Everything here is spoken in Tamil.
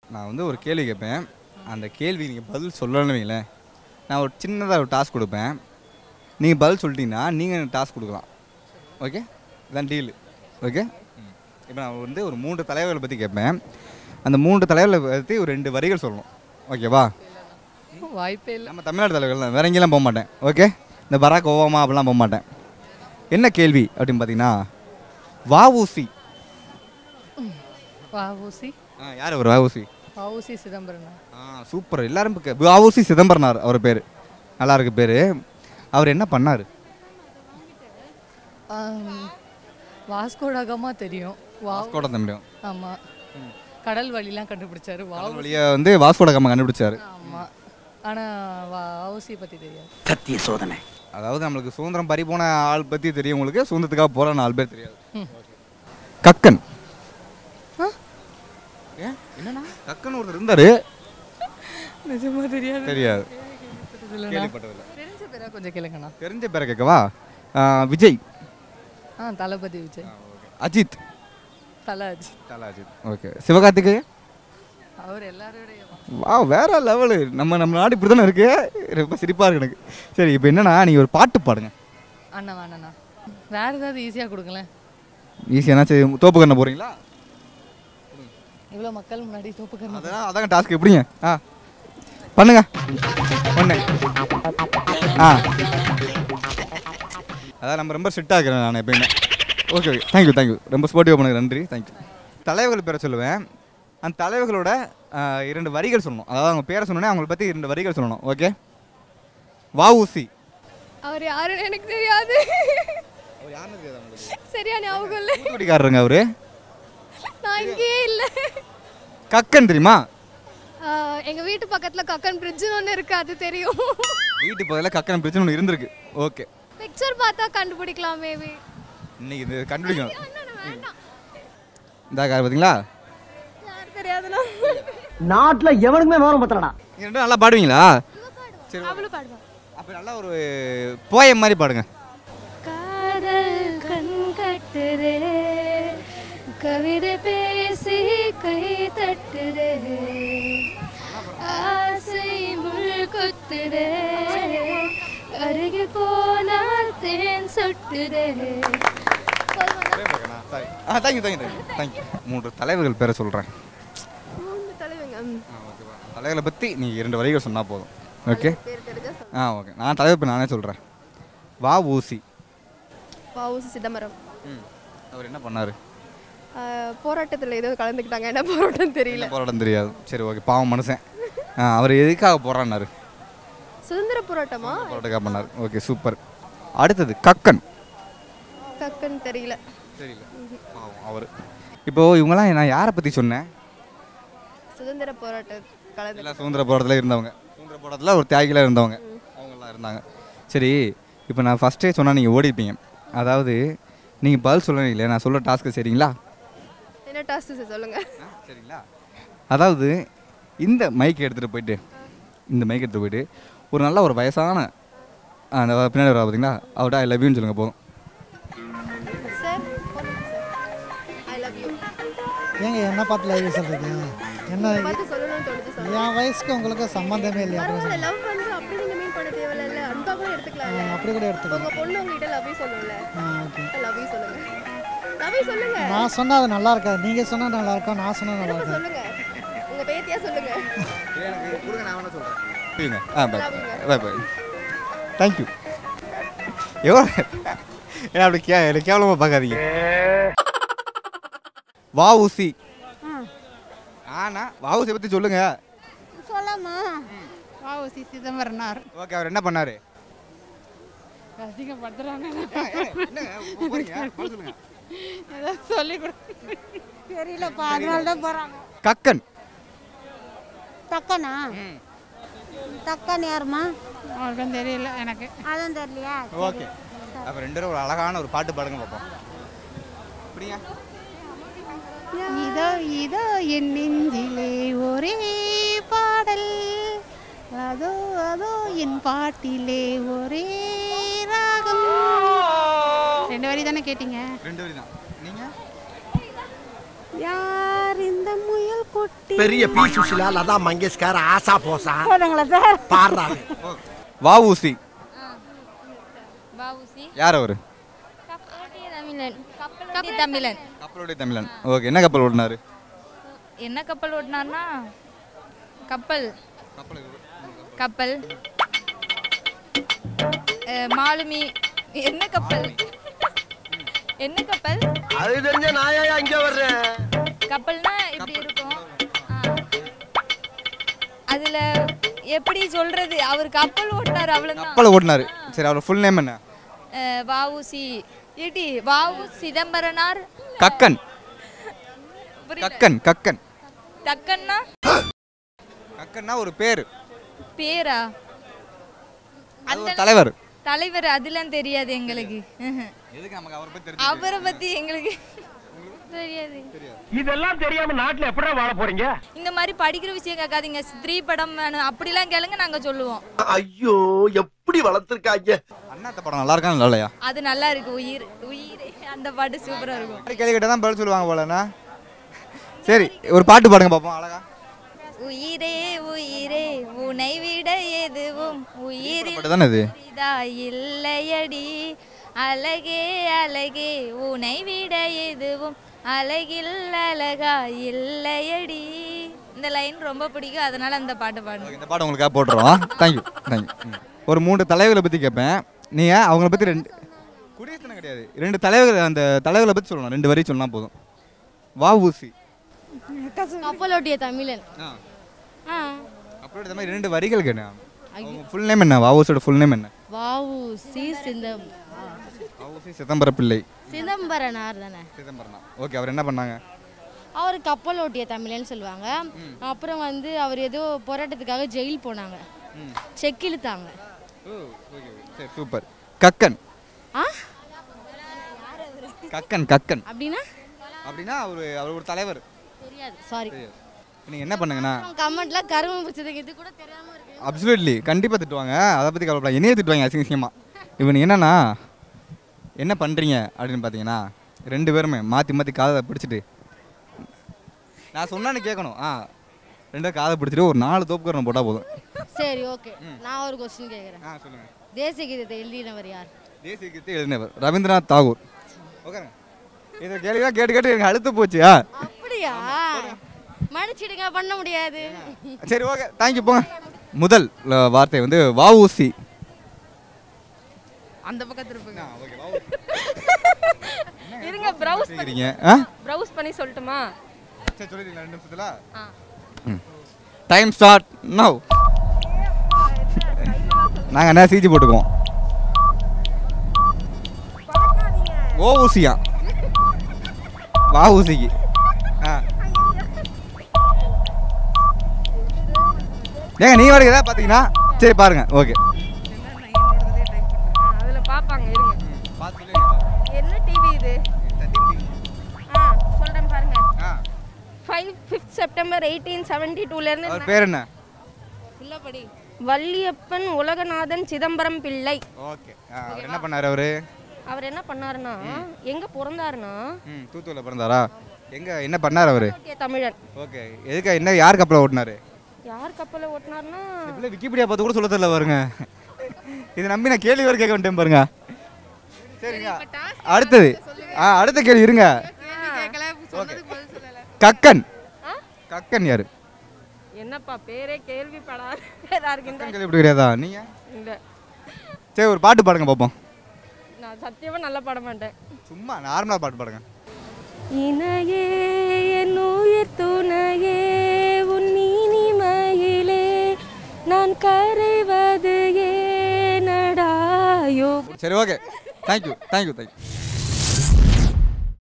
நான் வந்து ஒரு கேள்வி கேட்பேன் அந்த கேள்வி நீங்கள் பதில் சொல்லணும்னு வைங்களேன் நான் ஒரு சின்னதாக ஒரு டாஸ்க் கொடுப்பேன் நீங்கள் பதில் சொல்லிட்டீங்கன்னா நீங்கள் எனக்கு டாஸ்க் கொடுக்கலாம் ஓகே இதான் டீல் ஓகே இப்போ நான் வந்து ஒரு மூன்று தலைவர்களை பற்றி கேட்பேன் அந்த மூன்று தலைவர்களை பற்றி ஒரு ரெண்டு வரிகள் சொல்லணும் ஓகேவா வாய்ப்பே இல்லை நம்ம தமிழ்நாடு தலைவர்கள் தான் வேற எங்கேயும் போக மாட்டேன் ஓகே இந்த பராக் ஓபாமா அப்படிலாம் போக மாட்டேன் என்ன கேள்வி அப்படின்னு பார்த்தீங்கன்னா வஉசி வஉசி ஆ யார் அவர் வஉசி வஉசி சிதம்பரம் ஆ சூப்பர் எல்லாரும் இப்போ வஉசி சிதம்பரனார் அவர் பேர் நல்லா இருக்கு பேர் அவர் என்ன பண்ணார் வாஸ்கோடகமா தெரியும் வா வாஸ்கோட தம்பியம் ஆமாம் கடல் வழிலாம் கண்டுபிடிச்சாரு வா வழியை வந்து வாஸ்கோட கம்மா கண்டுபிடிச்சாரு ஆமாம் ஆனால் வஉசி பற்றி தெரியாது சத்திய சோதனை அதாவது நம்மளுக்கு சுதந்திரம் பறி போன ஆள் பற்றி தெரியும் உங்களுக்கு சுதந்திரத்துக்காக போகிற நாலு பேர் தெரியாது கக்கன் ஏன் என்னண்ணா கக்கன் ஒருத்தர் இருந்தார் நிஜமா தெரியாது தெரியாது இல்லைண்ணா. கேள்விப்பட்டதில்லை தெரிஞ்ச பேரா கொஞ்சம் கேளுங்கண்ணா தெரிஞ்ச பேரை கேட்கவா ஆ, விஜய் ஆ தளபதி விஜய் அஜித் தலாஜி தல அஜித் ஓகே சிவகார்த்திகேயன் அவர் எல்லாரோடைய வா வேற லெவலு நம்ம நம்ம நாடு இப்படி தானே இருக்கு ரொம்ப சிரிப்பாக இருக்கு எனக்கு சரி இப்போ என்னன்னா நீங்கள் ஒரு பாட்டு பாடுங்க அண்ணா வேணண்ணா வேற ஏதாவது ஈஸியாக கொடுங்களேன் ஈஸியாக சரி தோப்பு கண்ண போகிறீங்களா இவ்வளோ மக்கள் முன்னாடி தோப்புக்கரணம் அதெல்லாம் அதாங்க டாஸ்க் எப்படிங்க ஆ பண்ணுங்க ஒன்று ஆ அதான் நம்ம ரொம்ப ஸ்ட்ரிக்டாக இருக்கிறேன் நான் எப்பயுமே ஓகே ஓகே தேங்க்யூ தேங்க்யூ ரொம்ப ஸ்போர்ட்டிவாக பண்ணுங்க நன்றி தேங்க்யூ தலைவர்கள் பேரை சொல்லுவேன் அந்த தலைவர்களோட ஆ, இரண்டு வரிகள் சொல்லணும் அதாவது அவங்க பேரை சொன்னோன்னே அவங்கள பற்றி இரண்டு வரிகள் சொல்லணும் ஓகே வஉசி அவர் யாருன்னு எனக்கு தெரியாது சரியா ஞாபகம் இல்லை தூத்துக்குடிக்காரருங்க அவரு நான் இங்கேயே இல்லை கக்கன் தெரியுமா ஆஹ் எங்க வீட்டு பக்கத்துல கக்கன் பிரிட்ஜ்னு ஒன்று இருக்கு அது தெரியும் வீட்டு பக்கத்தில் கக்கன் பிரச்சனை ஒன்று இருந்திருக்கு ஓகே பிக்சர் பார்த்தா கண்டுபிடிக்கலாம் மேபி இன்னைக்கு இது கண்டுபிடிக்கணும் இந்த கார் பார்த்தீங்களா யார் தெரியாதுண்ணா நாட்டுல எவனுக்குமே விவரம் பத்தலடா நீங்க ரெண்டும் நல்லா பாடுவீங்களா சரி அவளும் பாடுவான் அப்போ நல்லா ஒரு போயம் மாதிரி பாடுங்க காதல் கண் கட்டுதே கவிதை பேசி கை தட்டுதே ஆசை முள் குத்துதே அருகில் போனால் தேன் சொட்டுதே ஆ தேங்க்யூ தேங்க்யூ தேங்க்யூ தேங்க்யூ மூன்று தலைவர்கள் பேரை சொல்கிறேன் மூணு தலைவங்க ம். தலைவர்களை பற்றி நீங்கள் இரண்டு வரிகள் சொன்னால் போதும் ஓகே பேர் தெரிஞ்சா சொல்லு. ஆ ஓகே நான் தலைவர் பேர் நானே சொல்கிறேன் வா ஊசி வஉசி சிதம்பரம் ம் அவர் என்ன பண்ணார் ஆஹ் போராட்டத்துல ஏதோ கலந்துக்கிட்டாங்க என்ன போராட்டம் தெரியல என்ன போராட்டம் தெரியாது சரி ஓகே பாவம் மனுஷன் ஆ அவர் எதுக்காக போராடினாரு சுதந்திர போராட்டமா போராட்டக்காக பண்ணார் ஓகே சூப்பர் அடுத்தது கக்கன் கக்கன் தெரியல தெரியல பாவம் அவர் இப்போது இவங்கெல்லாம் நான் யாரை பற்றி சொன்னேன் சுதந்திர போராட்ட கலந்து எல்லாம் சுதந்திர போராட்டத்தில் இருந்தவங்க சுதந்திர போராட்டத்தில் ஒரு தியாகிகளாக இருந்தவங்க அவங்கெல்லாம் இருந்தாங்க சரி இப்போ நான் ஃபஸ்ட்டே சொன்னால் நீங்கள் ஓடிப்பீங்க அதாவது நீங்கள் பதில் சொல்லணும் நான் சொல்ல டாஸ்க்கு சரிங்களா என்ன டாஸ்க் சொல்லுங்க சரிங்களா அதாவது இந்த மைக் எடுத்துகிட்டு போயிட்டு இந்த மைக் எடுத்துகிட்டு போயிட்டு ஒரு நல்ல ஒரு வயசான ஆ, அந்த பின்னாடி வரா பார்த்தீங்களா அவர்கிட்ட ஐ லவ் யூன்னு சொல்லுங்கள் போதும் சார் ஐ லவ் யூ ஏங்க என்ன பார்த்து லைவ் சொல்கிறீங்க என்ன பார்த்து சொல்லணும்னு தோணுச்சு சார் என் வயசுக்கு உங்களுக்கு சம்மந்தமே இல்லையா அப்படி பரவாயில்ல லவ் பண்றோம் அப்படி நீங்க மீன் பண்ண தேவையில்ல அன்பா கூட எடுத்துக்கலாம்ல அப்படி கூட எடுத்துக்கலாம் உங்க பொண்ணு உங்ககிட்ட லவ் யூ சொல்லும்ல ஓகே லவ் யூ சொல்லுங்க லவ் யூ சொல்லுங்க நான் சொன்னால் அது நல்லா இருக்காது நீங்கள் சொன்னால் நல்லா இருக்கும் நான் சொன்னால் நல்லா திரும்ப இருக்கும் சொல்லுங்க உங்க பேத்தியா சொல்லுங்க கொடுங்க நான் வேணா சொல்கிறேன் ஆ பை பை பை தேங்க்யூ எவ்வளோ ஏன்னா அப்படி கே எனக்கு கேவலமாக பார்க்காதீங்க வஉசி ஆனா வஉசி பற்றி சொல்லுங்க சொல்லாமா வாவுசி சிதம்பரனார் ஓகே அவர் என்ன பண்ணாரு அதிகப்படுத்துறாங்க என்னங்க போறீங்க பதில் சொல்லுங்க ஏதோ சொல்லி கொடு தெரியலப்பா அதனால தான் போகிறாங்க கக்கன் தக்கனா தக்கன் யாருமா அவருக்கும் தெரியல எனக்கு அதுவும் தெரியலையா ஓகே அப்போ ரெண்டு பேரும் ஒரு அழகான ஒரு பாட்டு பாடுங்க பார்ப்போம் அப்படிங்க இதோ இதோ என் நெஞ்சிலே ஒரே பாடல் அதோ அதோ என் பாட்டிலே ஒரே ராகம் ரெண்டு வரி தானே கேட்டீங்க ரெண்டு பேரும் தான் நீங்க யார் இந்த முயல் குட்டி பெரிய பி சுஷிலா லதா மங்கேஷ்கர் ஆசா போசா போதுங்களா சார் பாடுறாங்க வஉசி பாபுசி யார் அவர் தமிழன் கப்பல் தமிழன் கப்பலுடைய தமிழன் ஓகே என்ன கப்பல் ஓடினாரு என்ன கப்பல் ஓட்டினார்னா கப்பல் கப்பல் அஹ், மாலுமி என்ன கப்பல் என்ன கப்பல் அது தெரிஞ்ச நாயா இங்க வர்றேன் கப்பல்னா இப்படி இருக்கும் ஆ. அதுல எப்படி சொல்றது அவர் கப்பல் ஓட்டினார் அவ்வளவுதான் கப்பல் ஓடினாரு சரி அவர் ஃபுல் நேம் என்ன அஹ், வாவுசி ஏடி வாவு சிதம்பரனார் கக்கன் புரியல கக்கன் கக்கன் தக்கன்னா கக்கன்னா ஒரு பேர் பேரா அது ஒரு தலைவர் தலைவர் அதெல்லாம் தெரியாது எங்களுக்கு எதுக்கு நமக்கு அவரை பத்தி அவரை பத்தி எங்களுக்கு தெரியாது இதெல்லாம் தெரியாம நாட்டுல எப்படா வாழ போறீங்க இந்த மாதிரி படிக்கிற விஷயம் கேட்காதீங்க ஸ்திரீ படம் வேணும் அப்படிலாம் கேளுங்க நாங்க சொல்லுவோம் ஐயோ எப்படி வளர்த்திருக்காங்க அண்ணாத்த படம் நல்லா இருக்கா நல்லா இல்லையா அது நல்லா இருக்கு உயிர் உயிர் அந்த பாட்டு சூப்பரா இருக்கும் அப்படி கேள்வி கேட்டால் தான் பதில் சொல்லுவாங்க போலண்ணா சரி ஒரு பாட்டு பாடுங்க பார்ப்போம் அழகா உயிரே உயிரே உனை விட எதுவும் உயிரில் பாட்டு தானே இது இதா இல்லையடி அழகே அழகே உனை விட எதுவும் அழகில் அழகா இல்லையடி இந்த லைன் ரொம்ப பிடிக்கும் அதனால அந்த பாட்டு பாடுங்க இந்த பாட்டு உங்களுக்காக போட்டுருவோம் தேங்க்யூ தேங்க்யூ ஒரு மூன்று தலைவர்களை பற்றி கேட்பேன் நீங்கள் அவங்கள பற்றி ரெண்டு குடியரசனம் கிடையாது ரெண்டு தலைவர்கள் அந்த தலைவர்களை பற்றி சொல்லணும் ரெண்டு வரி சொன்னா போதும் வஉசி கப்பலோட்டிய தமிழன் ஆ அப்படி இந்த மாதிரி ரெண்டு வரிகள் கேட்டேன் அவங்க ஃபுல் நேம் என்ன வஉசியோட ஃபுல் நேம் என்ன வாவு சி சிந்தம் வஉசி சிதம்பர பிள்ளை சிதம்பரனார் தானே சிதம்பரனா ஓகே அவர் என்ன பண்ணாங்க அவர் கப்பலோட்டிய தமிழன் சொல்லுவாங்க அப்புறம் வந்து அவர் ஏதோ போராட்டத்துக்காக ஜெயில் போனாங்க செக் இழுத்தாங்க ஓ ஓகே சரி சூப்பர் கக்கன் ஆ கக்கன் கக்கன் அப்படின்னா அப்படின்னா அவர் அவர் ஒரு தலைவர் தெரியாது சாரி நீங்கள் என்ன பண்ணுங்கண்ணா கமெண்ட்ல கரும்பு பிடிச்சதுக்கு இது கூட தெரியாம இருக்கு அப்சல்யூட்லி கண்டிப்பாக திட்டுவாங்க அதை பற்றி கவலைப்பட என்னையே திட்டுவாங்க அசிங்க அசிங்கமாக இவன் என்னன்னா என்ன பண்ணுறீங்க அப்படின்னு பார்த்தீங்கன்னா ரெண்டு பேருமே மாற்றி மாற்றி காதை பிடிச்சிட்டு நான் சொன்னான்னு கேட்கணும் ஆ ரெண்டும் காதை பிடிச்சிட்டு ஒரு நாலு தோப்புக்கரணம் போட்டால் போதும் சரி ஓகே நான் ஒரு கொஸ்டின் கேட்குறேன் ஆ சொல்லுங்கள் தேசிய கீதத்தை எழுதினவர் யார் தேசிய கீதத்தை எழுதினவர் ரவீந்திரநாத் தாகூர் ஓகேங்க இதை கேள்விலாம் கேட்டு கேட்டு எனக்கு அழுத்து போச்சு ஆ அப்படியா மன்னிச்சிடுங்க பண்ண முடியாது சரி ஓகே தேங்க்யூ போங்க முதல் அஹ், வார்த்தை வந்து வஉசி அந்த பக்கம் திருப்புங்க இருங்க இருங்க ப்ரௌஸ் செய்கிறீங்க ஆ ப்ரௌஸ் பண்ணி சொல்லட்டுமா சரி சொல்லிட்டீங்களா ரெண்டு நிமிஷத்தில் டைம் ஸ்டார்ட் நவ் நாங்கள் என்ன சிஜி போட்டுக்குவோம் ஓ ஊசியா வா ஊசிக்கு ஆ ஏங்க நீங்க வரைக்கும் ஏதாவது பார்த்தீங்கன்னா சரி பாருங்க ஓகே அதில் பார்ப்பாங்க இருங்க என்ன டிவி இது ஆ சொல்கிறேன் பாருங்க five fifth September eighteen seventy அவர் டூலேருந்து பேர் என்ன இல்லப்படி வள்ளியப்பன் உலகநாதன் சிதம்பரம் பிள்ளை ஓகே அவர் என்ன பண்ணார் அவரு அவர் என்ன பண்ணாருன்னா எங்க பிறந்தாருன்னா ம் தூத்துக்குள்ள பிறந்தாரா எங்க என்ன பண்ணார் அவரு ஓகே, தமிழன் ஓகே எதுக்கு என்ன யார் கப்பலை ஓட்டினாரு யார் கப்பலை ஓட்டினார்னா இப்படி விக்கிபீடியா பார்த்து கூட சொல்ல தெரியல பாருங்க இதை நம்பி நான் கேள்வி வரை கேட்க வந்துட்டேன் பாருங்க சரிங்க அடுத்தது ஆ அடுத்த கேள்வி இருங்க கக்கன் கக்கன் யாரு என்னப்பா பேரே கேள்விப்படாத இருக்கின்ற கக்கன் கேள்வி எப்படி கிடையாதா நீங்க இல்லை சரி ஒரு பாட்டு பாடுங்க பார்ப்போம் நான் சத்தியமாக நல்லா பாட மாட்டேன் சும்மா நார்மலா பாட்டு பாடுங்க இணையே என் உயிர் துணையே உன் இனிமையிலே நான் கரைவது ஏனடாயோ சரி ஓகே தேங்க்யூ தேங்க்யூ தேங்க்யூ